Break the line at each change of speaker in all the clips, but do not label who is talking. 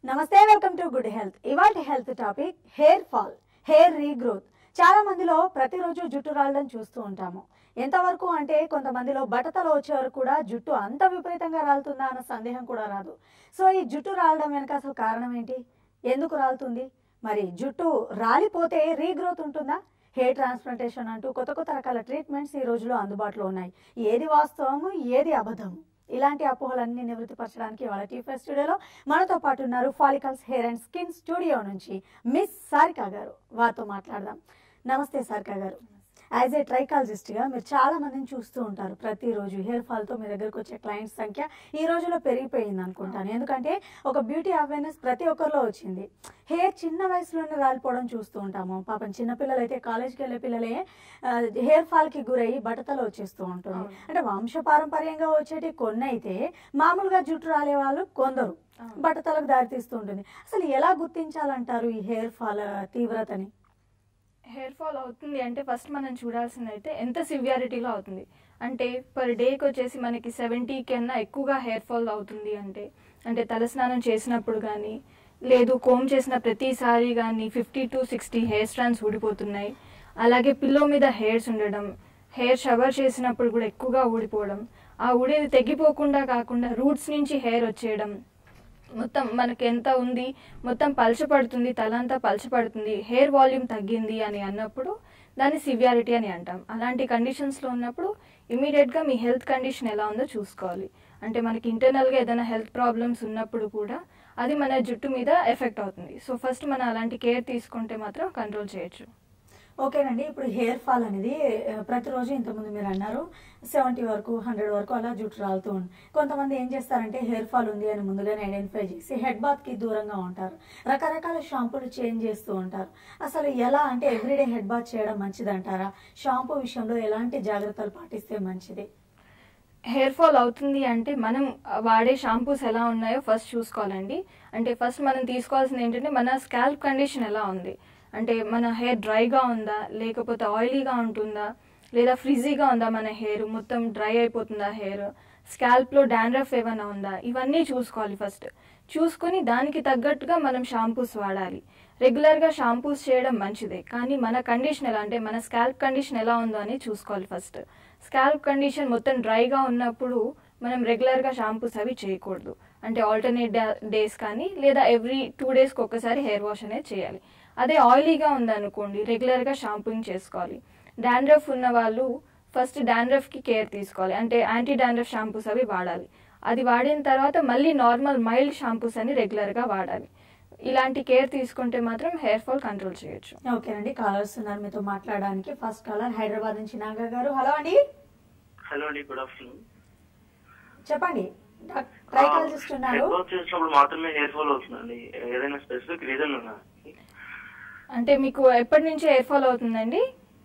నమస్తే welcome to good health ఇవాటి health topic hair fall hair regrowth చాలా మందిలో ప్రతిరోజు జుట్టు రాలడం చూస్తూ ఉంటాము ఎంతవరకు అంటే కొంతమందిలో బట్టతలు వచ్చే వరకు కూడా జుట్టు అంత విపరీతంగా రాలుతుందా అన్న సందేహం కూడా రాదు సో ఈ జుట్టు రాలడం వెనక అసలు కారణం ఏంటి ఎందుకు రాలుతుంది మరి జుట్టు రాలిపోతే రీగ్రోత్ ఉంటుందా హెయిర్ ట్రాన్స్ప్లాంటేషన్ అంటూ కొత్త కొత్త రకాల ట్రీట్మెంట్స్ ఈ రోజులో అందుబాటులో ఉన్నాయి ఏది వాస్తవము ఏది అబద్ధము ఇలాంటి అపోహలన్నీ నివృత్తిపరచడానికి వాళ్ళ టీఫర్ స్టూడియోలో మనతో పాటు ఉన్నారు follicles hair and skin studio నుంచి మిస్ సారికా గారు వారితో మాట్లాడదాం నమస్తే సారికా గారు యాజ్ ఏ ట్రైకాలజిస్ట్గా మీరు చాలా మందిని చూస్తూ ఉంటారు ప్రతిరోజు హెయిర్ ఫాల్తో మీ దగ్గరకు వచ్చే క్లయింట్స్ సంఖ్య ఈ రోజులో పెరిగిపోయింది అనుకుంటాను ఎందుకంటే ఒక బ్యూటీ అవేర్నెస్ ప్రతి ఒక్కరిలో వచ్చింది హెయిర్ చిన్న వయసులోనే రాలిపోవడం చూస్తూ ఉంటాము పాపం చిన్నపిల్లలు అయితే కాలేజ్కి వెళ్ళే పిల్లలే హెయిర్ ఫాల్కి గురయ్యి బట్టతలు వచ్చేస్తూ ఉంటుంది అంటే వంశపారంపర్యంగా వచ్చేటి కొన్ని అయితే మామూలుగా జుట్టు రాలే వాళ్ళు కొందరు బట్టతలకు దారితీస్తూ ఉంటుంది అసలు ఎలా గుర్తించాలంటారు ఈ హెయిర్ ఫాల్ తీవ్రతని
హెయిర్ ఫాల్ అవుతుంది అంటే ఫస్ట్ మనం చూడాల్సింది అయితే ఎంత సివియారిటీలో అవుతుంది అంటే పర్ డేకి వచ్చేసి మనకి సెవెంటీ కన్నా ఎక్కువగా హెయిర్ ఫాల్ అవుతుంది అంటే అంటే తలస్నానం చేసినప్పుడు కానీ లేదు కోమ్ చేసిన ప్రతిసారి కానీ fifty to sixty hair strands ఊడిపోతున్నాయి అలాగే పిల్లో మీద హెయిర్స్ ఉండడం హెయిర్ షవర్ చేసినప్పుడు కూడా ఎక్కువగా ఊడిపోవడం ఆ ఊడేది తెగిపోకుండా కాకుండా రూట్స్ నుంచి హెయిర్ వచ్చేయడం మొత్తం మనకి ఎంత ఉంది మొత్తం పలచపడుతుంది తల అంతా పలచపడుతుంది హెయిర్ వాల్యూమ్ తగ్గింది అని అన్నప్పుడు దాన్ని సివియారిటీ అని అంటాం అలాంటి కండిషన్స్లో ఉన్నప్పుడు ఇమీడియట్గా మీ హెల్త్ కండిషన్ ఎలా ఉందో చూసుకోవాలి అంటే మనకి ఇంటర్నల్గా ఏదైనా హెల్త్ ప్రాబ్లమ్స్ ఉన్నప్పుడు కూడా అది మన జుట్టు మీద ఎఫెక్ట్ అవుతుంది సో ఫస్ట్ మనం అలాంటి కేర్ తీసుకుంటే మాత్రం కంట్రోల్ చేయొచ్చు
ఓకేనండి ఇప్పుడు హెయిర్ ఫాల్ అనేది ఆ, ప్రతిరోజు ఇంతకుముందు మీరు అన్నారు సెవెంటీ వరకు హండ్రెడ్ వరకు అలా జుట్టు రాలుతూ ఉంది కొంతమంది ఏం చేస్తారంటే హెయిర్ ఫాల్ ఉంది అని ముందుగానే ఐడెంటిఫై చేసి హెడ్ బాత్ కి దూరంగా ఉంటారు రకరకాల షాంపూలు చేంజ్ చేస్తూ ఉంటారు అసలు ఎలా అంటే ఎవ్రీడే హెడ్ బాత్ చేయడం మంచిది అంటారా షాంపూ విషయంలో ఎలాంటి జాగ్రత్తలు పాటిస్తే మంచిది
హెయిర్ ఫాల్ అవుతుంది అంటే మనం వాడే షాంపూస్ ఎలా ఉన్నాయో ఫస్ట్ చూసుకోవాలండి అంటే ఫస్ట్ మనం తీసుకోవాల్సింది ఏంటంటే మన స్కాల్ప్ కండిషన్ ఎలా ఉంది అంటే మన హెయిర్ డ్రైగా ఉందా లేకపోతే ఆయిలీగా ఉంటుందా లేదా ఫ్రిజీగా ఉందా మన హెయిర్ మొత్తం డ్రై అయిపోతుందా హెయిర్ స్కాల్ప్లో డాండ్రఫ్ ఏమైనా ఉందా ఇవన్నీ చూసుకోవాలి ఫస్ట్ చూసుకొని దానికి తగ్గట్టుగా మనం షాంపూస్ వాడాలి రెగ్యులర్గా షాంపూస్ చేయడం మంచిదే కానీ మన కండిషన్ ఎలా అంటే మన స్కాల్ప్ కండిషన్ ఎలా ఉందో అని చూసుకోవాలి ఫస్ట్ స్కాల్ప్ కండిషన్ మొత్తం డ్రైగా ఉన్నప్పుడు మనం రెగ్యులర్గా షాంపూస్ అవి చేయకూడదు అంటే ఆల్టర్నేట్ డేస్ కానీ లేదా ఎవ్రీ టూ డేస్కి ఒక్కసారి హెయిర్ వాష్ అనేది చేయాలి అదే ఆయిలీగా ఉందనుకోండి రెగ్యులర్గా షాంపూయింగ్ చేసుకోవాలి డాండ్రఫ్ ఉన్న వాళ్ళు ఫస్ట్ డాండ్రఫ్కి కేర్ తీసుకోవాలి అంటే యాంటీ డాండ్రఫ్ షాంపూస్ అవి వాడాలి అది వాడిన తర్వాత మళ్ళీ నార్మల్ మైల్డ్ షాంపూస్ అని రెగ్యులర్గా వాడాలి ఇలాంటి కేర్ తీసుకుంటే మాత్రం హెయిర్ ఫాల్ కంట్రోల్ చేయొచ్చు
ఓకేనండి కాలర్స్ ఉన్నారు మీతో మాట్లాడడానికి ఫస్ట్ కాలర్ హైదరాబాద్ నుంచి నాగా గారు హలో అండి
హలో అండి గుడ్ ఆఫ్టర్నూన్
చెప్పండి ట్రైకాలజిస్ట్ ఉన్నారు
హెడ్ వాష్ చేసినప్పుడు మాత్రమే హెయిర్ ఫాల్ అవుతుందండి ఏదైనా స్పెసిఫిక్ రీజన్ ఉందా
అంటే మీకు ఎప్పటి నుంచి హెయిర్ ఫాల్ అవుతుందండి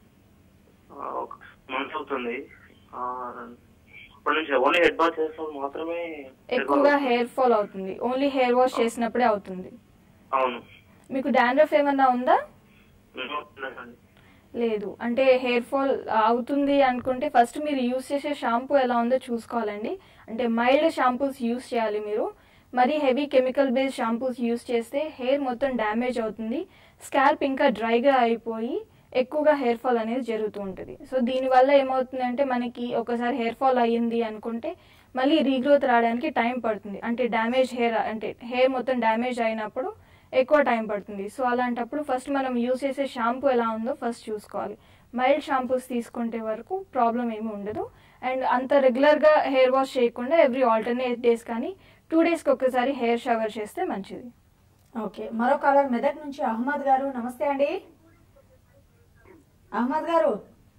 ఆ, ఒక మంత్ అవుతుంది ఆ, అప్పటి నుంచి ఓన్లీ హెడ్ బాత్ చేసినప్పుడు మాత్రమే hair fall
ఎక్కువగా
అవుతుంది.
హెయిర్ ఫాల్ అవుతుంది ఓన్లీ హెయిర్ వాష్ చేసినప్పుడే అవుతుంది
అవును
మీకు డాండ్రఫ్ ఏమన్నా ఉందా
No, లేదండి.
లేదు అంటే హెయిర్ ఫాల్ అవుతుంది అనుకుంటే ఫస్ట్ మీరు యూస్ చేసే షాంపూ ఎలా ఉందో చూసుకోవాలండి అంటే మైల్డ్ షాంపూస్ యూస్ చేయాలి మీరు మరీ heavy chemical based shampoos use చేస్తే హెయిర్ మొత్తం డ్యామేజ్ అవుతుంది స్కాల్ప్ ఇంకా డ్రైగా అయిపోయి ఎక్కువగా హెయిర్ ఫాల్ అనేది జరుగుతూ ఉంటుంది సో దీనివల్ల ఏమవుతుందంటే మనకి ఒకసారి హెయిర్ ఫాల్ అయ్యింది అనుకుంటే మళ్ళీ రీగ్రోత్ రావడానికి టైం పడుతుంది అంటే డ్యామేజ్ హెయిర్ అంటే హెయిర్ మొత్తం డ్యామేజ్ అయినప్పుడు ఎక్కువ టైం పడుతుంది సో అలాంటప్పుడు ఫస్ట్ మనం యూస్ చేసే షాంపూ ఎలా ఉందో ఫస్ట్ చూసుకోవాలి మైల్డ్ షాంపూస్ తీసుకుంటే వరకు ప్రాబ్లం ఏమి ఉండదు అండ్ అంత రెగ్యులర్గా హెయిర్ వాష్ చేయకుండా ఎవ్రీ ఆల్టర్నేట్ డేస్ కానీ టూ డేస్కి ఒక్కసారి హెయిర్ షవర్ చేస్తే మంచిది
ఓకే మరో కాలర్ మెదక్ నుంచి అహ్మద్ గారు నమస్తే అండి అహ్మద్ గారు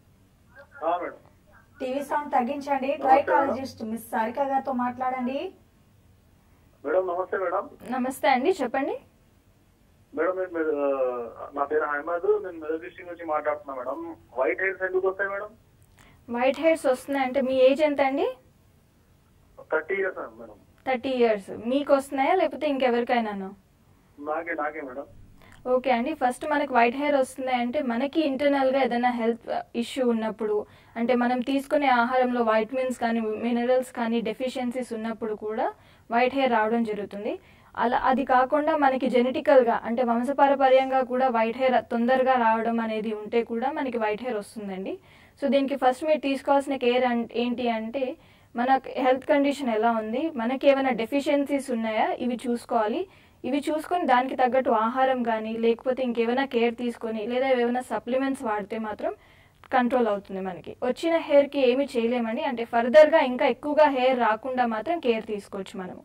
టీవీ సౌండ్ తగ్గించండి ట్రైకాలజిస్ట్ మిస్ సారిక గారితో మాట్లాడండి
మేడం నమస్తే మేడం
నమస్తే అండి చెప్పండి
మేడం నేను మెద- నా పేరు అహ్మద్ నేను మెదక్ డిస్ట్రిక్ట్ నుంచి మాట్లాడుతున్నా మేడం వైట్ హెయిర్స్ ఎందుకు వస్తాయి మేడం
వైట్ హెయిర్స్ వస్తున్నాయంటే మీ ఏజ్ ఎంత అండి
thirty years madam
thirty years మీకు వస్తున్నాయా లేకపోతే ఇంకెవరికైనానా
నాకే నాకే మేడం
ఓకే అండి ఫస్ట్ మనకి వైట్ హెయిర్ వస్తుంది అంటే మనకి ఇంటర్నల్గా ఏదైనా హెల్త్ ఇష్యూ ఉన్నప్పుడు అంటే మనం తీసుకునే ఆహారంలో వైటమిన్స్ కానీ మినరల్స్ కానీ డెఫిషియన్సీస్ ఉన్నప్పుడు కూడా వైట్ హెయిర్ రావడం జరుగుతుంది అలా అది కాకుండా మనకి జెనెటికల్గా అంటే వంశపారపర్యంగా కూడా వైట్ హెయిర్ తొందరగా రావడం అనేది ఉంటే కూడా మనకి వైట్ హెయిర్ వస్తుందండి సో దీనికి ఫస్ట్ మీరు తీసుకోవాల్సిన కేర్ ఏంటి అంటే మన హెల్త్ కండిషన్ ఎలా ఉంది మనకి ఏమైనా డెఫిషియన్సీస్ ఉన్నాయా ఇవి చూసుకోవాలి ఇవి చూసుకొని దానికి తగ్గట్టు ఆహారం కానీ లేకపోతే ఇంకేమైనా కేర్ తీసుకొని లేదా ఏమైనా సప్లిమెంట్స్ వాడితే మాత్రం కంట్రోల్ అవుతుంది మనకి వచ్చిన హెయిర్కి ఏమి చేయలేమండి అంటే ఫర్దర్గా ఇంకా ఎక్కువగా హెయిర్ రాకుండా మాత్రం కేర్ తీసుకోవచ్చు మనము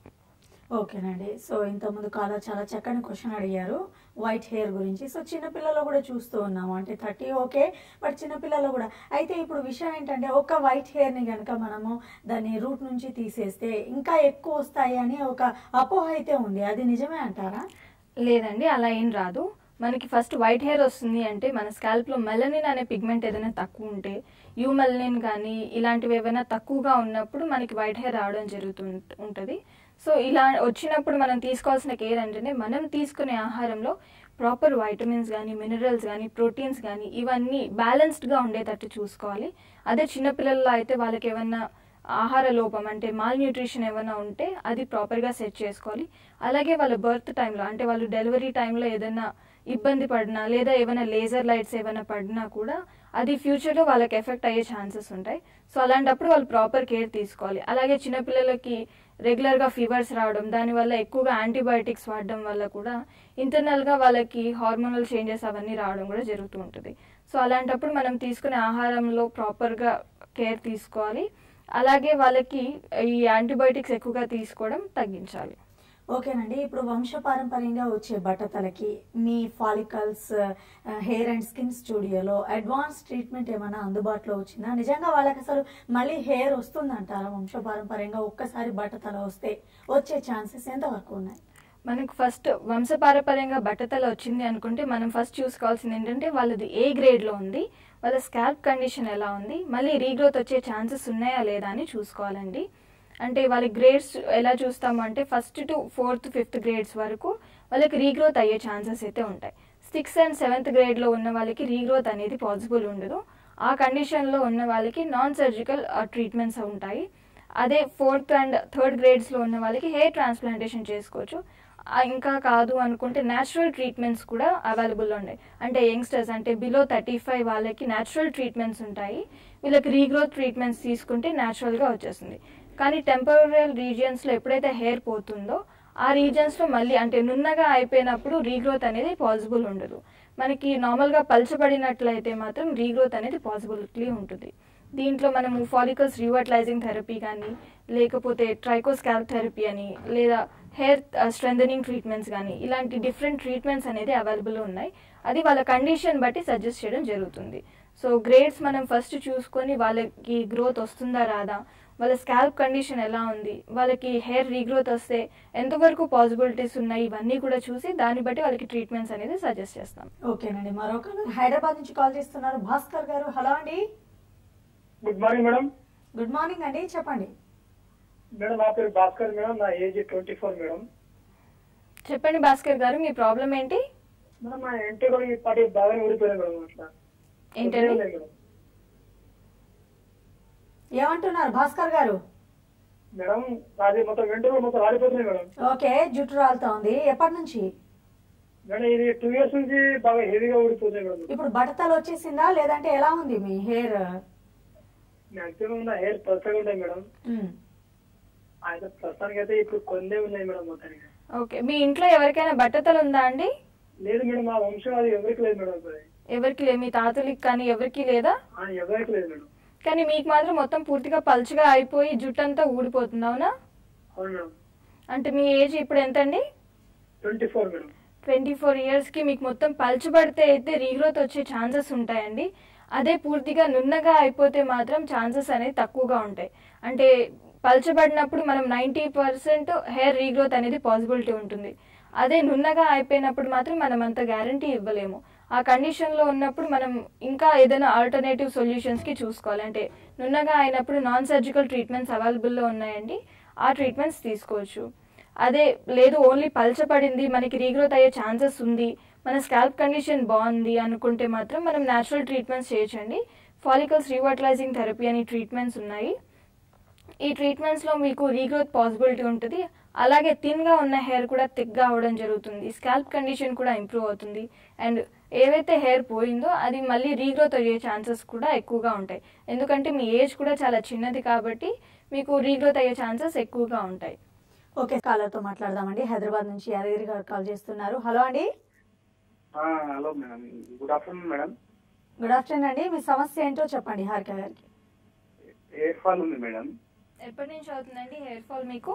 ఓకేనండి సో ఇంతకుముందు కాలర్ చాలా చక్కని క్వశ్చన్ అడిగారు వైట్ హెయిర్ గురించి సో చిన్నపిల్లలు కూడా చూస్తూ ఉన్నాము అంటే థర్టీ ఓకే బట్ చిన్నపిల్లలు కూడా అయితే ఇప్పుడు విషయం ఏంటంటే ఒక వైట్ హెయిర్ని కనుక మనము దాన్ని రూట్ నుంచి తీసేస్తే ఇంకా ఎక్కువ వస్తాయి అని ఒక అపోహ అయితే ఉంది అది నిజమే అంటారా
లేదండి అలా ఏం రాదు మనకి ఫస్ట్ వైట్ హెయిర్ వస్తుంది అంటే మన స్కాల్ప్లో మెలనిన్ అనే పిగ్మెంట్ ఏదైనా తక్కువ ఉంటే యూ మెలనిన్ కానీ ఇలాంటివి ఏవైనా తక్కువగా ఉన్నప్పుడు మనకి వైట్ హెయిర్ రావడం జరుగుతూ ఉంటుంది సో ఇలా వచ్చినప్పుడు మనం తీసుకోవాల్సిన కేర్ అంటేనే మనం తీసుకునే ఆహారంలో ప్రాపర్ వైటమిన్స్ కానీ మినరల్స్ కానీ ప్రోటీన్స్ కానీ ఇవన్నీ బ్యాలెన్స్డ్గా ఉండేటట్టు చూసుకోవాలి అదే చిన్నపిల్లల్లో అయితే వాళ్ళకి ఏమన్నా ఆహార లోపం అంటే మాల్ న్యూట్రిషన్ ఏమైనా ఉంటే అది ప్రాపర్గా సెట్ చేసుకోవాలి అలాగే వాళ్ళ బర్త్ టైంలో అంటే వాళ్ళు డెలివరీ టైంలో ఏదైనా ఇబ్బంది పడినా లేదా ఏమైనా లేజర్ లైట్స్ ఏమైనా పడినా కూడా అది ఫ్యూచర్లో వాళ్ళకి ఎఫెక్ట్ అయ్యే ఛాన్సెస్ ఉంటాయి సో అలాంటప్పుడు వాళ్ళు ప్రాపర్ కేర్ తీసుకోవాలి అలాగే చిన్నపిల్లలకి రెగ్యులర్గా ఫీవర్స్ రావడం దానివల్ల ఎక్కువగా యాంటీబయాటిక్స్ వాడడం వల్ల కూడా ఇంటర్నల్గా వాళ్ళకి హార్మోనల్ చేంజెస్ అవన్నీ రావడం కూడా జరుగుతూ ఉంటుంది సో అలాంటప్పుడు మనం తీసుకునే ఆహారంలో ప్రాపర్గా కేర్ తీసుకోవాలి అలాగే వాళ్ళకి ఈ యాంటీబయాటిక్స్ ఎక్కువగా తీసుకోవడం తగ్గించాలి
ఓకేనండి ఇప్పుడు వంశపారంపర్యంగా వచ్చే బట్టతలకి మీ ఫాలికల్స్ హెయిర్ అండ్ స్కిన్ స్టూడియోలో అడ్వాన్స్ ట్రీట్మెంట్ ఏమైనా అందుబాటులో వచ్చిందా నిజంగా వాళ్ళకి అసలు మళ్ళీ హెయిర్ వస్తుందంటారా వంశపారంపర్యంగా ఒక్కసారి బట్టతల వస్తే వచ్చే ఛాన్సెస్ ఎంతవరకు ఉన్నాయి
మనకు ఫస్ట్ వంశపారపర్యంగా బట్టతల వచ్చింది అనుకుంటే మనం ఫస్ట్ చూసుకోవాల్సింది ఏంటంటే వాళ్ళది ఏ గ్రేడ్లో ఉంది వాళ్ళ స్కాల్ప్ కండిషన్ ఎలా ఉంది మళ్ళీ రీగ్రోత్ వచ్చే ఛాన్సెస్ ఉన్నాయా లేదా అని చూసుకోవాలండి అంటే వాళ్ళ గ్రేడ్స్ ఎలా చూస్తాము అంటే first to fourth fifth grades వరకు వాళ్ళకి రీగ్రోత్ అయ్యే ఛాన్సెస్ అయితే ఉంటాయి సిక్స్త్ అండ్ సెవెంత్ గ్రేడ్లో ఉన్న వాళ్ళకి రీగ్రోత్ అనేది పాసిబుల్ ఉండదు ఆ కండిషన్లో ఉన్న వాళ్ళకి నాన్ సర్జికల్ ట్రీట్మెంట్స్ ఉంటాయి అదే ఫోర్త్ అండ్ థర్డ్ గ్రేడ్స్లో ఉన్న వాళ్ళకి హెయిర్ ట్రాన్స్ప్లాంటేషన్ చేసుకోవచ్చు ఆ, ఇంకా కాదు అనుకుంటే న్యాచురల్ ట్రీట్మెంట్స్ కూడా అవైలబుల్లో ఉన్నాయి అంటే యంగ్స్టర్స్ అంటే బిలో థర్టీ ఫైవ్ వాళ్ళకి న్యాచురల్ ట్రీట్మెంట్స్ ఉంటాయి వీళ్ళకి రీగ్రోత్ ట్రీట్మెంట్స్ తీసుకుంటే న్యాచురల్గా వచ్చేస్తుంది కానీ టెంపరల్ రీజియన్స్లో ఎప్పుడైతే హెయిర్ పోతుందో ఆ రీజియన్స్లో మళ్ళీ అంటే నున్నగా అయిపోయినప్పుడు రీగ్రోత్ అనేది పాసిబుల్ ఉండదు మనకి నార్మల్గా పల్చబడినట్లయితే మాత్రం రీగ్రోత్ అనేది పాసిబిలిటీ ఉంటుంది దీంట్లో మనము ఫాలికల్స్ రీవర్టలైజింగ్ థెరపీ కానీ లేకపోతే ట్రైకోస్కాల్ప్ థెరపీ అని లేదా హెయిర్ స్ట్రెంథనింగ్ ట్రీట్మెంట్స్ కానీ ఇలాంటి డిఫరెంట్ ట్రీట్మెంట్స్ అనేది అవైలబుల్ ఉన్నాయి అది వాళ్ళ కండిషన్ బట్టి సజెస్ట్ చేయడం జరుగుతుంది సో గ్రేడ్స్ మనం ఫస్ట్ చూసుకొని వాళ్ళకి గ్రోత్ వస్తుందా రాదా వాళ్ళ స్కాల్ప్ కండిషన్ ఎలా ఉంది వాళ్ళకి హెయిర్ రీగ్రోత్ వస్తే ఎంతవరకు పాసిబిలిటీస్ ఉన్నాయి ఇవన్నీ కూడా చూసి దాన్ని బట్టి వాళ్ళకి ట్రీట్మెంట్స్ అనేది సజెస్ట్ చేస్తాం
ఓకేనండి మరొక హైదరాబాద్ నుంచి కాల్ చేస్తున్నారు భాస్కర్ గారు హలో అండి
good morning madam
good morning అండి చెప్పండి
మేడం నా పేరు భాస్కర్ మేడం నా ఏజ్ ట్వంటీ ఫోర్ మేడం
చెప్పండి భాస్కర్ గారు మీ ప్రాబ్లం ఏంటి
మేడం నా ఎంటలో ఈ పాటి బాగానే ఊడిపోయాను మేడం అట్లా
ఏంటండి?
వదిలేయలేదు మేడం.
ఏమంటున్నారు భాస్కర్ గారు
మేడం అది మొత్తం వెంటనే మొత్తం ఆడిపోతున్నాయి మేడం
ఓకే జుట్టు రాలుతా ఉంది ఎప్పటి నుంచి
మేడం ఇది టూ ఇయర్స్ నుంచి బాగా హెవీగా ఊడిపోతుంది మేడం
ఇప్పుడు బట్టతలు వచ్చేసిందా లేదంటే ఎలా ఉంది మీ హెయిర్
మాక్సిమం నా హెయిర్ పల్సగా ఉంటాయి మేడం అయితే ప్రస్తుతానికి అయితే ఇప్పుడు కొన్నే ఉన్నాయి మేడం మొత్తానికి
ఓకే మీ ఇంట్లో ఎవరికైనా బట్టతలు ఉందా అండి
లేదు మేడం మా వంశం అది ఎవరికి లేదు మేడం ఇప్పుడు.
ఎవరికి లే మీ తాతలకి కానీ ఎవరికి లేదా
ఆ, ఎవరికి లేదు మేడం
కానీ మీకు మాత్రం మొత్తం పూర్తిగా పలుచగా అయిపోయి జుట్టు అంతా ఊడిపోతుంది అవునా
అవును మేడం
అంటే మీ ఏజ్ ఇప్పుడు ఎంతండి
twenty four madam
twenty four ఇయర్స్కి మీకు మొత్తం పల్చబడితే అయితే రీగ్రోత్ వచ్చే ఛాన్సెస్ ఉంటాయండి అదే పూర్తిగా నున్నగా అయిపోతే మాత్రం ఛాన్సెస్ అనేది తక్కువగా ఉంటాయి అంటే పల్చబడినప్పుడు మనం నైంటీ పర్సెంట్ హెయిర్ రీగ్రోత్ అనేది పాసిబిలిటీ ఉంటుంది అదే నున్నగా అయిపోయినప్పుడు మాత్రం మనం అంత గ్యారంటీ ఇవ్వలేము ఆ కండిషన్లో ఉన్నప్పుడు మనం ఇంకా ఏదైనా ఆల్టర్నేటివ్ సొల్యూషన్స్కి చూసుకోవాలి అంటే నున్నగా అయినప్పుడు నాన్ సర్జికల్ ట్రీట్మెంట్స్ అవైలబుల్లో ఉన్నాయండి ఆ ట్రీట్మెంట్స్ తీసుకోవచ్చు అదే లేదు ఓన్లీ పల్చపడింది మనకి రీగ్రోత్ అయ్యే ఛాన్సెస్ ఉంది మన స్కాల్ప్ కండిషన్ బాగుంది అనుకుంటే మాత్రం మనం న్యాచురల్ ట్రీట్మెంట్స్ చేయొచ్చండి ఫాలికల్స్ రీవర్టలైజింగ్ థెరపీ అని ట్రీట్మెంట్స్ ఉన్నాయి ఈ ట్రీట్మెంట్స్లో మీకు రీగ్రోత్ పాసిబిలిటీ ఉంటుంది అలాగే థిన్గా ఉన్న హెయిర్ కూడా థిక్గా అవ్వడం జరుగుతుంది స్కాల్ప్ కండిషన్ కూడా ఇంప్రూవ్ అవుతుంది అండ్ ఏవైతే హెయిర్ పోయిందో అది మళ్ళీ రీగ్రోత్ అయ్యే ఛాన్సెస్ కూడా ఎక్కువగా ఉంటాయి ఎందుకంటే మీ ఏజ్ కూడా చాలా చిన్నది కాబట్టి మీకు రీగ్రోత్ అయ్యే ఛాన్సెస్ ఎక్కువగా ఉంటాయి
ఓకే కాలర్తో మాట్లాడదామండి హైదరాబాద్ నుంచి యాదగిరి గారు కాల్ చేస్తున్నారు హలో అండి
hello madam good afternoon madam
good afternoon అండి మీ సమస్య ఏంటో చెప్పండి హారిక గారికి
హెయిర్ ఫాల్ ఉంది మేడం
ఎప్పటి నుంచి అవుతుందండి హెయిర్ ఫాల్ మీకు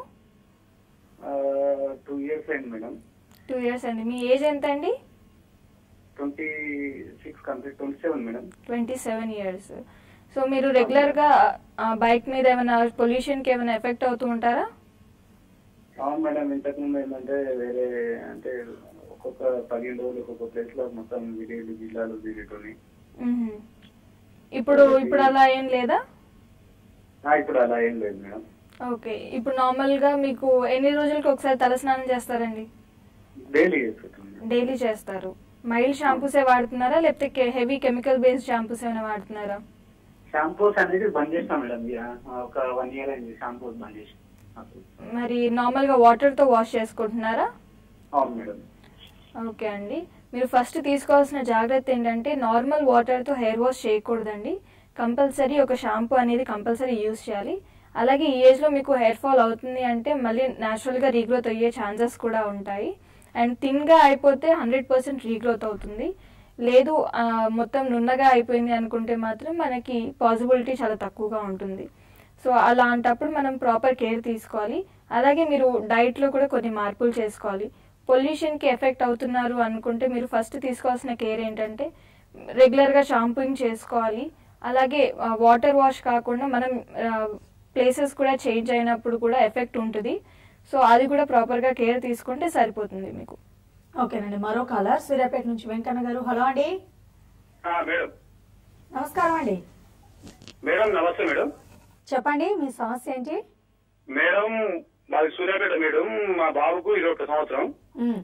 టూ ఇయర్స్ అయింది మేడం
టూ ఇయర్స్ అండి మీ ఏజ్ ఎంత అండి
twenty six complete twenty seven madam
twenty seven years so మీరు రెగ్యులర్గా బైక్ మీద ఏమైనా పొల్యూషన్కి ఏమైనా ఎఫెక్ట్ అవుతూ ఉంటారా
అవును మేడం ఇంతకు ముందు ఏంటంటే వేరే అంటే ఒక్కొక్క పదిహేను రోజులు ఒక్కొక్క ప్లేస్ లో మొత్తం విలేజ్ జిల్లాలు తిరిగేటోని
మ్మ్. ఇప్పుడు ఇప్పుడు అలా ఏం లేదా
ఆ, ఇప్పుడు అలా ఏం లేదు మేడం
ఓకే ఇప్పుడు నార్మల్గా మీకు ఎన్ని రోజులకి ఒకసారి తలస్నానం చేస్తారండి
డైలీ చేసుకుంటాం
డైలీ చేస్తారు మైల్డ్ షాంపూసే వాడుతున్నారా లేకపోతే హెవీ కెమికల్ బేస్డ్ షాంపూస్ ఏమైనా వాడుతున్నారా
షాంపూస్ అనేది బంద్ చేస్తాం మేడం ఇక ఒక వన్ ఇయర్ అయింది షాంపూస్ బంద్ చేసి
మరి నార్మల్గా వాటర్తో వాష్ చేసుకుంటున్నారా
అవును మేడం
ఓకే అండి మీరు ఫస్ట్ తీసుకోవాల్సిన జాగ్రత్త ఏంటంటే నార్మల్ వాటర్తో హెయిర్ వాష్ చేయకూడదండి కంపల్సరీ ఒక షాంపూ అనేది కంపల్సరీ యూజ్ చేయాలి అలాగే ఈ ఏజ్లో మీకు హెయిర్ ఫాల్ అవుతుంది అంటే మళ్ళీ న్యాచురల్గా రీగ్రోత్ అయ్యే ఛాన్సెస్ కూడా ఉంటాయి అండ్ థిన్గా అయిపోతే హండ్రెడ్ పర్సెంట్ రీగ్రోత్ అవుతుంది లేదు ఆ, మొత్తం నున్నగా అయిపోయింది అనుకుంటే మాత్రం మనకి పాసిబిలిటీ చాలా తక్కువగా ఉంటుంది సో అలాంటప్పుడు మనం ప్రాపర్ కేర్ తీసుకోవాలి అలాగే మీరు డైట్లో కూడా కొన్ని మార్పులు చేసుకోవాలి పొల్యూషన్కి ఎఫెక్ట్ అవుతున్నారు అనుకుంటే మీరు ఫస్ట్ తీసుకోవాల్సిన కేర్ ఏంటంటే రెగ్యులర్గా షాంపూయింగ్ చేసుకోవాలి అలాగే వాటర్ వాష్ కాకుండా మనం ప్లేసెస్ కూడా చేంజ్ అయినప్పుడు కూడా ఎఫెక్ట్ ఉంటుంది సో అది కూడా ప్రాపర్గా కేర్ తీసుకుంటే సరిపోతుంది మీకు
ఓకేనండి మరో కాలర్ సూర్యాపేట నుంచి వెంకన్న గారు హలో అండి
మేడం
నమస్కారం అండి
మేడం నమస్తే మేడం
చెప్పండి మీ సమస్య ఏంటి
మేడం మాది సూర్యాపేట మేడం మా బాబుకు ఇరవై ఒక్క సంవత్సరం
ఉమ్,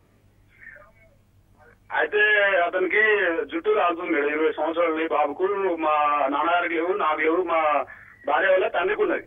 అయితే అతనికి జుట్టు రాలుతుంది మేడం ఇరవై సంవత్సరాలు ఈ బాబుకు మా నాన్నగారికి లేవు నాకు లేవు మా భార్య వల్ల తండ్రికి ఉన్నది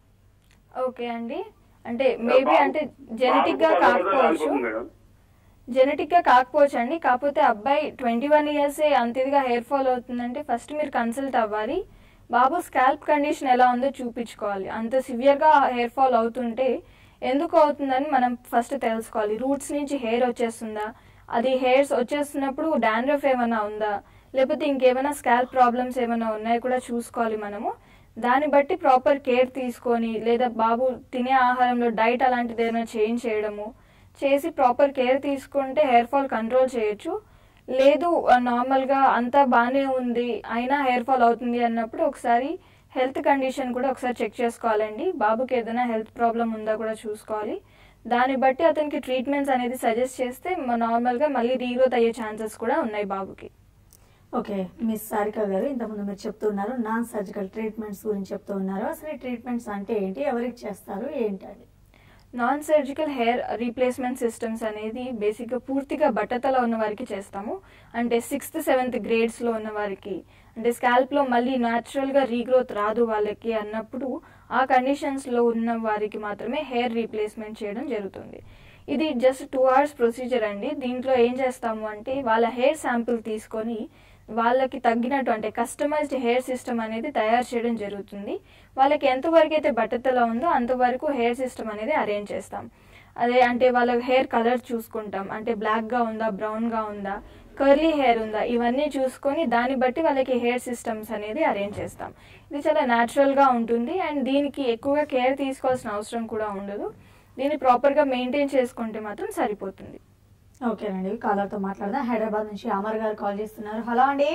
ఓకే అండి అంటే మేబీ
బాబు-
అంటే జెనెటిక్ గా
బాబుకు పది రోజులు
కాకపోవచ్చు
రాలిపోతుంది మేడం
జెనెటిక్ గా కాకపోవచ్చు అండి కాకపోతే అబ్బాయి ట్వంటీ వన్ ఇయర్స్ అంత ఇదిగా హెయిర్ ఫాల్ అవుతుందంటే ఫస్ట్ మీరు కన్సల్ట్ అవ్వాలి బాబు స్కాల్ప్ కండిషన్ ఎలా ఉందో చూపించుకోవాలి అంత సివియర్ గా హెయిర్ ఫాల్ అవుతుంటే ఎందుకు అవుతుందని మనం ఫస్ట్ తెలుసుకోవాలి రూట్స్ నుంచి హెయిర్ వచ్చేస్తుందా అది హెయిర్స్ వచ్చేస్తున్నప్పుడు డాండ్రఫ్ ఏమైనా ఉందా లేకపోతే ఇంకేమైనా స్కాల్ప్ ప్రాబ్లమ్స్ ఏమైనా ఉన్నాయో కూడా చూసుకోవాలి మనము దాన్ని బట్టి ప్రాపర్ కేర్ తీసుకొని లేదా బాబు తినే ఆహారంలో డైట్ అలాంటిది ఏమైనా చేంజ్ చేయడము చేసి ప్రాపర్ కేర్ తీసుకుంటే హెయిర్ ఫాల్ కంట్రోల్ చేయొచ్చు లేదు ఆ, నార్మల్గా అంతా బాగానే ఉంది అయినా హెయిర్ ఫాల్ అవుతుంది అన్నప్పుడు ఒకసారి హెల్త్ కండిషన్ కూడా ఒకసారి చెక్ చేసుకోవాలండి బాబుకి ఏదైనా హెల్త్ ప్రాబ్లం ఉందా కూడా చూసుకోవాలి దాన్ని బట్టి అతనికి ట్రీట్మెంట్స్ అనేది సజెస్ట్ చేస్తే మ- నార్మల్గా మళ్ళీ రీగ్రోత్ అయ్యే ఛాన్సెస్ కూడా ఉన్నాయి బాబుకి
ఓకే మిస్ సారిక గారు ఇంతకుముందు మీరు చెప్తున్నారు నాన్ సర్జికల్ ట్రీట్మెంట్స్ గురించి చెప్తూ ఉన్నారు అసలు ఈ ట్రీట్మెంట్స్ అంటే ఏంటి ఎవరికి చేస్తారు ఏంటండి
non surgical hair replacement systems అనేది బేసిక్గా పూర్తిగా బట్టతల ఉన్న వారికి చేస్తాము అంటే సిక్స్త్ సెవెంత్ గ్రేడ్స్లో ఉన్న వారికి అంటే స్కాల్ప్లో మళ్ళీ న్యాచురల్గా రీగ్రోత్ రాదు వాళ్ళకి అన్నప్పుడు ఆ కండిషన్స్లో ఉన్న వారికి మాత్రమే హెయిర్ రీప్లేస్మెంట్ చేయడం జరుగుతుంది ఇది జస్ట్ టూ అవర్స్ ప్రొసీజర్ అండి దీంట్లో ఏం చేస్తాము అంటే వాళ్ళ హెయిర్ శాంపిల్ తీసుకొని వాళ్ళకి తగ్గినట్టు అంటే కస్టమైజ్డ్ హెయిర్ సిస్టమ్ అనేది తయారు చేయడం జరుగుతుంది వాళ్ళకి ఎంతవరకు అయితే బట్టతల ఉందో అంతవరకు హెయిర్ సిస్టమ్ అనేది అరేంజ్ చేస్తాం అదే అంటే వాళ్ళ హెయిర్ కలర్ చూసుకుంటాం అంటే బ్లాక్గా ఉందా బ్రౌన్గా ఉందా కర్లీ హెయిర్ ఉందా ఇవన్నీ చూసుకొని దాన్ని బట్టి వాళ్ళకి హెయిర్ సిస్టమ్స్ అనేది అరేంజ్ చేస్తాం ఇది చాలా న్యాచురల్గా ఉంటుంది అండ్ దీనికి ఎక్కువగా కేర్ తీసుకోవాల్సిన అవసరం కూడా ఉండదు దీన్ని ప్రాపర్గా మెయింటైన్ చేసుకుంటే మాత్రం సరిపోతుంది
ఓకేనండి కాలర్తో మాట్లాడదాం హైదరాబాద్ నుంచి అమర్ గారు కాల్ చేస్తున్నారు హలో అండి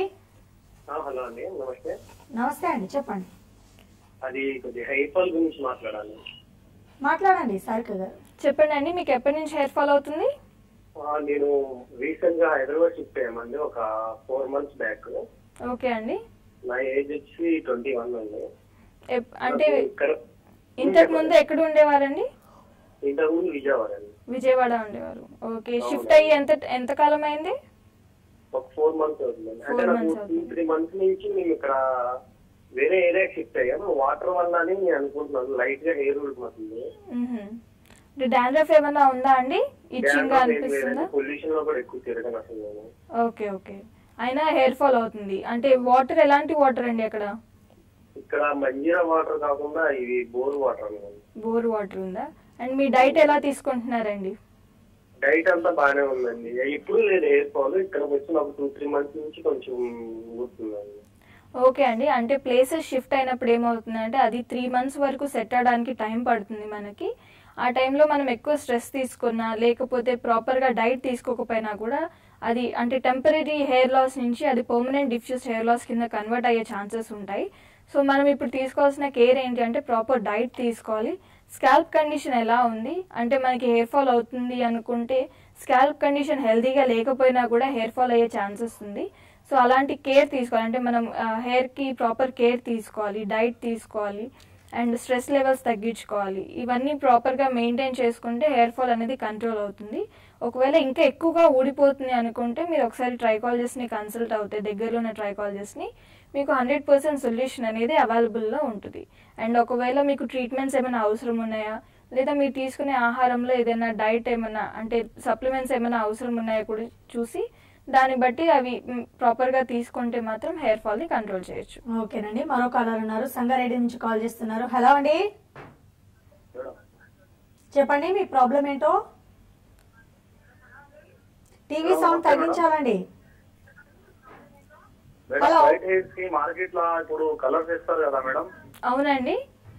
హలో అండి నమస్తే
నమస్తే అండి చెప్పండి
అది కొద్దిగా హెయిర్ ఫాల్ గురించి మాట్లాడాలి
మాట్లాడండి సారిక గారు
చెప్పండి అండి మీకు ఎప్పటి నుంచి హెయిర్ ఫాల్ అవుతుంది
ఆ, నేను రీసెంట్ గా హైదరాబాద్ షిఫ్ట్ అయ్యామండి ఒక ఫోర్ మంత్స్ బ్యాక్
ఓకే అండి
నా ఏజ్ వచ్చి ట్వంటీ వన్ అండి
ఎప్- అంటే
నాకు ఇక్కడ
ఇంతకు ముందు ఎక్కడ ఉండేవారండి
ఇంతకు ముందు విజయవాడ అండి
విజయవాడ ఉండేవారు ఓకే
అవును.
షిఫ్ట్ అయ్యి ఎంత ఎంత కాలం అయింది
ఒక ఫోర్ మంత్స్ అవుతుందండి అంటే
Four
నాకు
months
టూ
అవుతుంది.
త్రీ మంత్స్ నుంచి మేము ఇక్కడ వేరే ఏరియా షిఫ్ట్ అయ్యాము వాటర్ వల్ల అని నేను అనుకుంటున్నాను లైట్ గా హెయిర్ ఊడిపోతుంది
డాండ్రఫ్ ఏమన్నా ఉందా అండి ఇచ్చింగ్ గా అనిపిస్తుందా
పొల్యూషన్ లో కూడా ఎక్కువ తిరగను అసలు నేను
ఓకే ఓకే అయినా హెయిర్ ఫాల్ అవుతుంది అంటే వాటర్ ఎలాంటి వాటర్ అండి అక్కడ
ఇక్కడ మంజీరా వాటర్ కాకుండా ఇవి బోర్ వాటర్ అన్నమాట
బోర్ వాటర్ ఉందా అండ్ మీ డైట్ ఎలా తీసుకుంటున్నారండి
డైట్ అంతా బాగానే ఉందండి ఇప్పుడు లేదు హెయిర్ ఫాల్ ఇక్కడికి వచ్చిన ఒక టూ త్రీ మంత్స్ నుంచి కొంచెం ఊరుతుందండి
ఓకే అండి అంటే ప్లేసెస్ షిఫ్ట్ అయినప్పుడు ఏమవుతుందంటే అది త్రీ మంత్స్ వరకు సెట్ అవడానికి టైం పడుతుంది మనకి ఆ టైంలో మనం ఎక్కువ స్ట్రెస్ తీసుకున్నా లేకపోతే ప్రాపర్గా డైట్ తీసుకోకపోయినా కూడా అది అంటే టెంపరీ హెయిర్ లాస్ నుంచి అది పర్మనెంట్ డిఫ్యూస్ హెయిర్ లాస్ కింద కన్వర్ట్ అయ్యే ఛాన్సెస్ ఉంటాయి సో మనం ఇప్పుడు తీసుకోవాల్సిన కేర్ ఏంటి అంటే ప్రాపర్ డైట్ తీసుకోవాలి స్కాల్ప్ కండిషన్ ఎలా ఉంది అంటే మనకి హెయిర్ ఫాల్ అవుతుంది అనుకుంటే స్కాల్ప్ కండిషన్ హెల్తీగా లేకపోయినా కూడా హెయిర్ ఫాల్ అయ్యే ఛాన్సెస్ ఉంది సో అలాంటి కేర్ తీసుకోవాలి అంటే మనం హెయిర్కి ప్రాపర్ కేర్ తీసుకోవాలి డైట్ తీసుకోవాలి అండ్ స్ట్రెస్ లెవెల్స్ తగ్గించుకోవాలి ఇవన్నీ ప్రాపర్గా మెయింటైన్ చేసుకుంటే హెయిర్ ఫాల్ అనేది కంట్రోల్ అవుతుంది ఒకవేళ ఇంకా ఎక్కువగా ఊడిపోతుంది అనుకుంటే మీరు ఒకసారి ట్రైకాలజిస్ట్ని కన్సల్ట్ అవుతాయి దగ్గరలో ఉన్న ట్రైకాలజిస్ట్ని మీకు హండ్రెడ్ పర్సెంట్ సొల్యూషన్ అనేది అవైలబుల్లో ఉంటుంది అండ్ ఒకవేళ మీకు ట్రీట్మెంట్స్ ఏమైనా అవసరం ఉన్నాయా లేదా మీరు తీసుకునే ఆహారంలో ఏదైనా డైట్ ఏమైనా అంటే సప్లిమెంట్స్ ఏమైనా అవసరం ఉన్నాయా కూడా చూసి దాన్ని బట్టి అవి ప్రాపర్గా తీసుకుంటే మాత్రం హెయిర్ ఫాల్ని కంట్రోల్ చేయొచ్చు
ఓకేనండి మరో కాలర్ ఉన్నారు సంగారెడ్డి నుంచి కాల్ చేస్తున్నారు హలో అండి చెప్పండి మీ ప్రాబ్లం ఏంటో టీవీ సౌండ్ తగ్గించాలండి
మేడం
Hello.
వైట్ హెయిర్స్ కి మార్కెట్ లో ఇప్పుడు కలర్స్ వేస్తారు కదా మేడం
అవునండి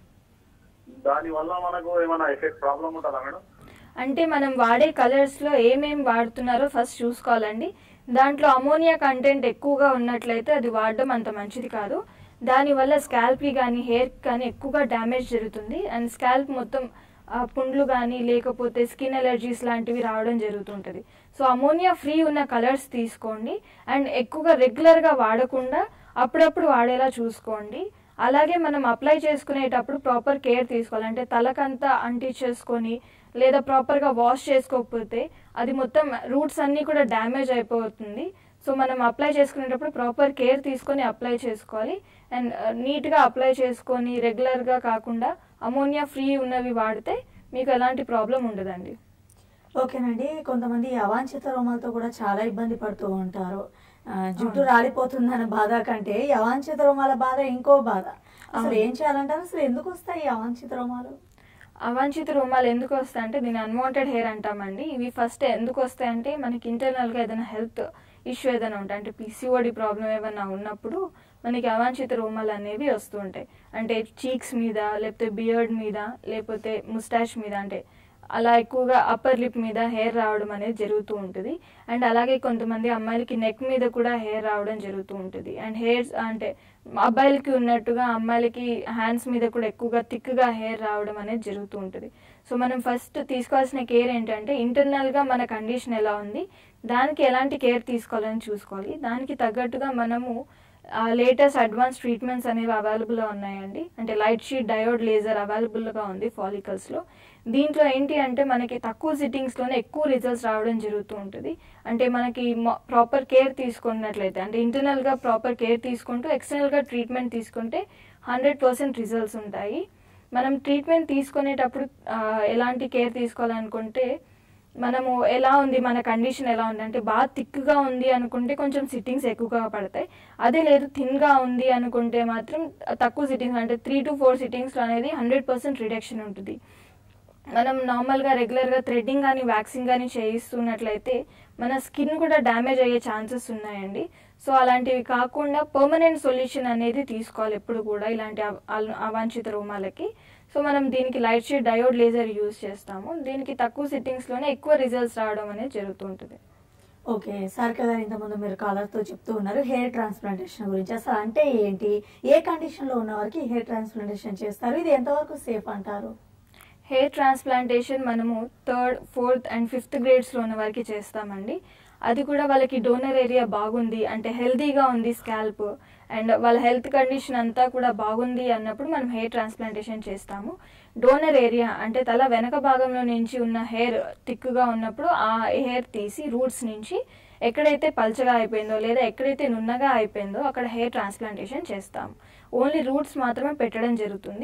దాని వల్ల మనకు ఏమైనా ఎఫెక్ట్ ప్రాబ్లం ఉంటుందా మేడం
అంటే మనం వాడే కలర్స్లో ఏమేం వాడుతున్నారో ఫస్ట్ చూసుకోవాలండి దాంట్లో అమోనియా కంటెంట్ ఎక్కువగా ఉన్నట్లయితే అది వాడడం అంత మంచిది కాదు దానివల్ల స్కాల్ప్కి కానీ హెయిర్ కానీ ఎక్కువగా డ్యామేజ్ జరుగుతుంది అండ్ స్కాల్ప్ మొత్తం ఆ, పుండ్లు కానీ లేకపోతే స్కిన్ ఎలర్జీస్ లాంటివి రావడం జరుగుతుంటుంది సో అమోనియా ఫ్రీ ఉన్న కలర్స్ తీసుకోండి అండ్ ఎక్కువగా రెగ్యులర్గా వాడకుండా అప్పుడప్పుడు వాడేలా చూసుకోండి అలాగే మనం అప్లై చేసుకునేటప్పుడు ప్రాపర్ కేర్ తీసుకోవాలి అంటే తలకంతా అంటించేసుకొని లేదా ప్రాపర్గా వాష్ చేసుకోకపోతే అది మొత్తం రూట్స్ అన్నీ కూడా డ్యామేజ్ అయిపోతుంది సో మనం అప్లై చేసుకునేటప్పుడు ప్రాపర్ కేర్ తీసుకొని అప్లై చేసుకోవాలి అండ్ నీట్గా అప్లై చేసుకొని రెగ్యులర్గా కాకుండా అమోనియా ఫ్రీ ఉన్నవి వాడితే మీకు ఎలాంటి ప్రాబ్లం ఉండదండి
ఓకేనండి కొంతమంది అవాంఛిత రోమాలతో కూడా చాలా ఇబ్బంది పడుతూ ఉంటారు ఆ, జుట్టు రాలిపోతుందన్న బాధ కంటే ఈ అవాంఛిత రోమాల బాధ ఇంకో బాధ అసలు ఏం చేయాలంటారు అసలు ఎందుకు వస్తాయి ఈ అవాంఛిత రోమాలు
అవాంఛిత రోమాలు ఎందుకు వస్తాయి అంటే దీని అన్వాంటెడ్ హెయిర్ అంటామండి ఇవి ఫస్ట్ ఎందుకు వస్తాయంటే మనకి ఇంటర్నల్గా ఏదైనా హెల్త్ ఇష్యూ ఏదైనా ఉంటాయి అంటే పిసిఓడి ప్రాబ్లం ఏమైనా ఉన్నప్పుడు మనకి అవాంఛిత రోమాలు అనేవి వస్తూ ఉంటాయి అంటే చీక్స్ మీద లేకపోతే బియర్డ్ మీద లేకపోతే ముస్టాష్ మీద అంటే అలా ఎక్కువగా అప్పర్ లిప్ మీద హెయిర్ రావడం అనేది జరుగుతూ ఉంటుంది అండ్ అలాగే కొంతమంది అమ్మాయిలకి నెక్ మీద కూడా హెయిర్ రావడం జరుగుతూ ఉంటుంది అండ్ హెయిర్స్ అంటే అబ్బాయిలకి ఉన్నట్టుగా అమ్మాయిలకి హ్యాండ్స్ మీద కూడా ఎక్కువగా థిక్గా హెయిర్ రావడం అనేది జరుగుతూ ఉంటుంది సో మనం ఫస్ట్ తీసుకోవాల్సిన కేర్ ఏంటంటే ఇంటర్నల్గా మన కండిషన్ ఎలా ఉంది దానికి ఎలాంటి కేర్ తీసుకోవాలని చూసుకోవాలి దానికి తగ్గట్టుగా మనము లేటెస్ట్ అడ్వాన్స్ ట్రీట్మెంట్స్ అనేవి అవైలబుల్గా ఉన్నాయండి అంటే లైట్ షీట్ డయోడ్ లేజర్ అవైలబుల్గా ఉంది ఫాలికల్స్లో దీంట్లో ఏంటి అంటే మనకి తక్కువ సిట్టింగ్స్లోనే ఎక్కువ రిజల్ట్స్ రావడం జరుగుతూ ఉంటుంది అంటే మనకి ప్రాపర్ కేర్ తీసుకున్నట్లయితే అంటే ఇంటర్నల్గా ప్రాపర్ కేర్ తీసుకుంటూ ఎక్స్టర్నల్గా ట్రీట్మెంట్ తీసుకుంటే హండ్రెడ్ పర్సెంట్ రిజల్ట్స్ ఉంటాయి మనం ట్రీట్మెంట్ తీసుకునేటప్పుడు ఆ, ఎలాంటి కేర్ తీసుకోవాలనుకుంటే మనము ఎలా ఉంది మన కండిషన్ ఎలా ఉంది అంటే బాగా థిక్గా ఉంది అనుకుంటే కొంచెం సిట్టింగ్స్ ఎక్కువగా పడతాయి అదే లేదు థిన్గా ఉంది అనుకుంటే మాత్రం తక్కువ సిట్టింగ్స్ అంటే త్రీ టు ఫోర్ సిట్టింగ్స్లో అనేది హండ్రెడ్ పర్సెంట్ రిడక్షన్ ఉంటుంది మనం నార్మల్గా రెగ్యులర్గా థ్రెడ్డింగ్ కానీ వ్యాక్సింగ్ కానీ చేయిస్తున్నట్లయితే మన స్కిన్ కూడా డ్యామేజ్ అయ్యే ఛాన్సెస్ ఉన్నాయండి సో అలాంటివి కాకుండా పర్మనెంట్ సొల్యూషన్ అనేది తీసుకోవాలి ఎప్పుడు కూడా ఇలాంటి అవ- అల- అవాంఛిత రోమాలకి సో మనం దీనికి light shade diode laser use చేస్తాము దీనికి తక్కువ సిట్టింగ్స్లోనే ఎక్కువ రిజల్ట్స్ రావడం అనేది జరుగుతుంటుంది
ఓకే సార్క గారు ఇంతకుముందు మీరు కాలర్తో చెప్తూ ఉన్నారు హెయిర్ ట్రాన్స్ప్లాంటేషన్ గురించి అసలు అంటే ఏంటి ఏ కండిషన్లో ఉన్న వారికి హెయిర్ ట్రాన్స్ప్లాంటేషన్ చేస్తారు ఇది ఎంతవరకు సేఫ్ అంటారు
హెయిర్ ట్రాన్స్ప్లాంటేషన్ మనము థర్డ్ ఫోర్త్ అండ్ ఫిఫ్త్ గ్రేడ్స్లో ఉన్న వారికి చేస్తామండి అది కూడా వాళ్ళకి డోనర్ ఏరియా బాగుంది అంటే హెల్తీగా ఉంది స్కాల్ప్ అండ్ వాళ్ళ హెల్త్ కండిషన్ అంతా కూడా బాగుంది అన్నప్పుడు మనం హెయిర్ ట్రాన్స్ప్లాంటేషన్ చేస్తాము డోనర్ ఏరియా అంటే తల వెనక భాగంలో నుంచి ఉన్న హెయిర్ థిక్గా ఉన్నప్పుడు ఆ హెయిర్ తీసి రూట్స్ నుంచి ఎక్కడైతే పల్చగా అయిపోయిందో లేదా ఎక్కడైతే నున్నగా అయిపోయిందో అక్కడ హెయిర్ ట్రాన్స్ప్లాంటేషన్ చేస్తాం ఓన్లీ రూట్స్ మాత్రమే పెట్టడం జరుగుతుంది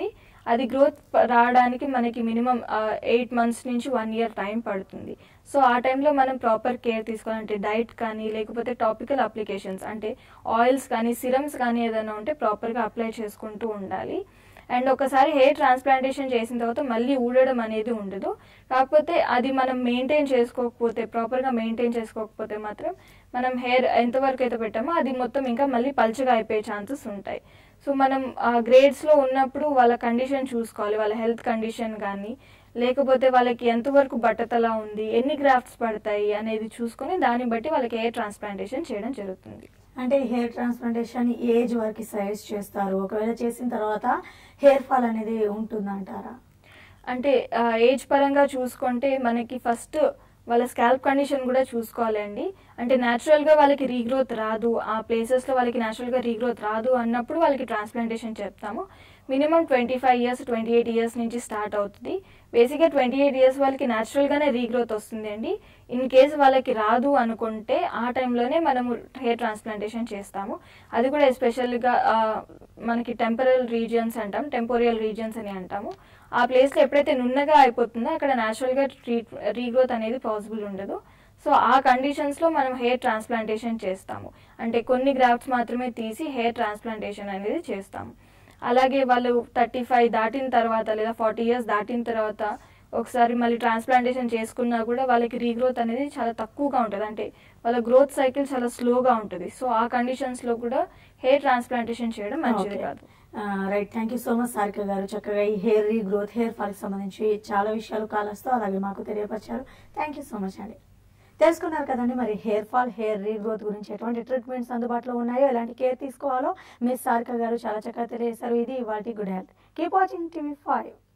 అది గ్రోత్ రావడానికి మనకి మినిమం ఎయిట్ మంత్స్ నుంచి వన్ ఇయర్ టైం పడుతుంది సో ఆ టైంలో మనం ప్రాపర్ కేర్ తీసుకోవాలంటే డైట్ కానీ లేకపోతే టాపికల్ అప్లికేషన్స్ అంటే ఆయిల్స్ కానీ సిరమ్స్ కానీ ఏదైనా ఉంటే ప్రాపర్గా అప్లై చేసుకుంటూ ఉండాలి అండ్ ఒకసారి హెయిర్ ట్రాన్స్ప్లాంటేషన్ చేసిన తర్వాత మళ్ళీ ఊడడం అనేది ఉండదు కాకపోతే అది మనం మెయింటైన్ చేసుకోకపోతే ప్రాపర్గా మెయింటైన్ చేసుకోకపోతే మాత్రం మనం హెయిర్ ఎంతవరకు అయితే పెట్టామో అది మొత్తం ఇంకా మళ్ళీ పల్చగా అయిపోయే ఛాన్సెస్ ఉంటాయి సో మనం గ్రేడ్స్లో ఉన్నప్పుడు వాళ్ళ కండిషన్ చూసుకోవాలి వాళ్ళ హెల్త్ కండిషన్ కానీ లేకపోతే వాళ్ళకి ఎంతవరకు బట్టతల ఉంది ఎన్ని గ్రాఫ్ట్స్ పడతాయి అనేది చూసుకొని దాన్ని బట్టి వాళ్ళకి హెయిర్ ట్రాన్స్ప్లాంటేషన్ చేయడం జరుగుతుంది
అంటే హెయిర్ ట్రాన్స్ప్లాంటేషన్ ఏజ్ వరకు సజెస్ట్ చేస్తారు ఒకవేళ చేసిన తర్వాత హెయిర్ ఫాల్ అనేది ఉంటుందంటారా
అంటే ఏజ్ పరంగా చూసుకుంటే మనకి ఫస్ట్ వాళ్ళ స్కాల్ప్ కండిషన్ కూడా చూసుకోవాలి అండి అంటే న్యాచురల్గా వాళ్ళకి రీగ్రోత్ రాదు ఆ ప్లేసెస్లో వాళ్ళకి న్యాచురల్గా రీగ్రోత్ రాదు అన్నప్పుడు వాళ్ళకి ట్రాన్స్ప్లాంటేషన్ చెప్తాము minimum twenty five years twenty eight years నుంచి స్టార్ట్ అవుతుంది బేసిక్గా ట్వంటీ ఎయిట్ ఇయర్స్ వాళ్ళకి న్యాచురల్గానే రీగ్రోత్ వస్తుంది అండి ఇన్ కేస్ వాళ్ళకి రాదు అనుకుంటే ఆ టైంలోనే మనము హెయిర్ ట్రాన్స్ప్లాంటేషన్ చేస్తాము అది కూడా ఎస్పెషల్గా మనకి టెంపరల్ రీజియన్స్ అంటాం టెంపోరియల్ రీజియన్స్ అని అంటాము ఆ ప్లేస్లో ఎప్పుడైతే నున్నగా అయిపోతుందో అక్కడ న్యాచురల్గా ట్రీట్ రీగ్రోత్ అనేది పాసిబుల్ ఉండదు సో ఆ కండిషన్స్లో మనం హెయిర్ ట్రాన్స్ప్లాంటేషన్ చేస్తాము అంటే కొన్ని గ్రాఫ్ట్స్ మాత్రమే తీసి హెయిర్ ట్రాన్స్ప్లాంటేషన్ అనేది చేస్తాము అలాగే వాళ్ళు థర్టీ ఫైవ్ దాటిన తర్వాత లేదా ఫార్టీ ఇయర్స్ దాటిన తర్వాత ఒకసారి మళ్ళీ ట్రాన్స్ప్లాంటేషన్ చేసుకున్నా కూడా వాళ్ళకి రీగ్రోత్ అనేది చాలా తక్కువగా ఉంటుంది అంటే వాళ్ళ గ్రోత్ సైకిల్ చాలా స్లోగా ఉంటుంది సో ఆ కండిషన్స్లో కూడా హెయిర్ ట్రాన్స్ప్లాంటేషన్ చేయడం మంచిది
Okay.
కాదు
right thank you so much Sarika garu చక్కగా ఈ హెయిర్ రీగ్రోత్ హెయిర్ ఫాల్కి సంబంధించి చాలా విషయాలు కాలస్తూ అలాగే మాకు తెలియపరిచారు థ్యాంక్ యూ సో మచ్ అండి తెలుసుకున్నారు కదండి మరి హెయిర్ ఫాల్ హెయిర్ రీగ్రోత్ గురించి ఎటువంటి ట్రీట్మెంట్స్ అందుబాటులో ఉన్నాయో ఎలాంటి కేర్ తీసుకోవాలో మిస్ సారిక గారు చాలా చక్కగా తెలియజేశారు ఇది ఇవాళ good health keep watching TV five